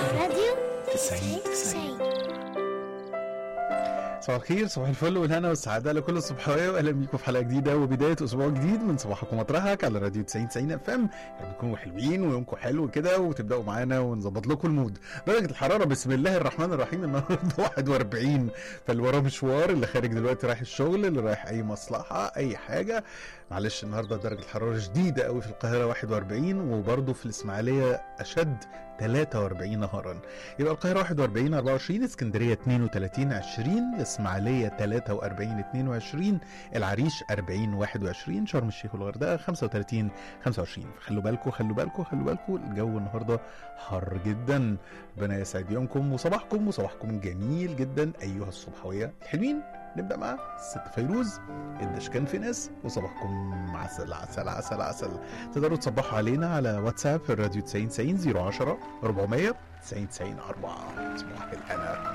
راديو تسعين تسعين صباح الخير صباح الفل والهنا والسعادة لكل الصبحوية وأهلا بيكم في حلقة جديدة وبداية أسبوع جديد من صباحكم مطرحك على راديو 90 90 اف ام يعني تكونوا حلوين ويومكم حلو كده وتبدأوا معانا ونظبط لكم المود درجة الحرارة بسم الله الرحمن الرحيم النهاردة 41 فاللي وراه مشوار اللي خارج دلوقتي رايح الشغل اللي رايح أي مصلحة أي حاجة معلش النهاردة درجة الحرارة شديدة قوي في القاهرة 41 وبرضه في الإسماعيلية أشد 43 نهارا يبقى القاهرة 41 24 اسكندرية 32 20 الإسماعيلية 43 22 العريش 40 21 شرم الشيخ والغردقة 35 25 خلوا بالكم خلوا بالكم خلوا بالكم الجو النهارده حر جدا ربنا يسعد يومكم وصباحكم وصباحكم جميل جدا أيها الصبحوية الحلوين نبدأ مع الست فيروز الدشكان في ناس وصباحكم عسل عسل عسل عسل تقدروا تصبحوا علينا على واتساب الراديو 90 90 010 400 90 90 4 صباح الهنا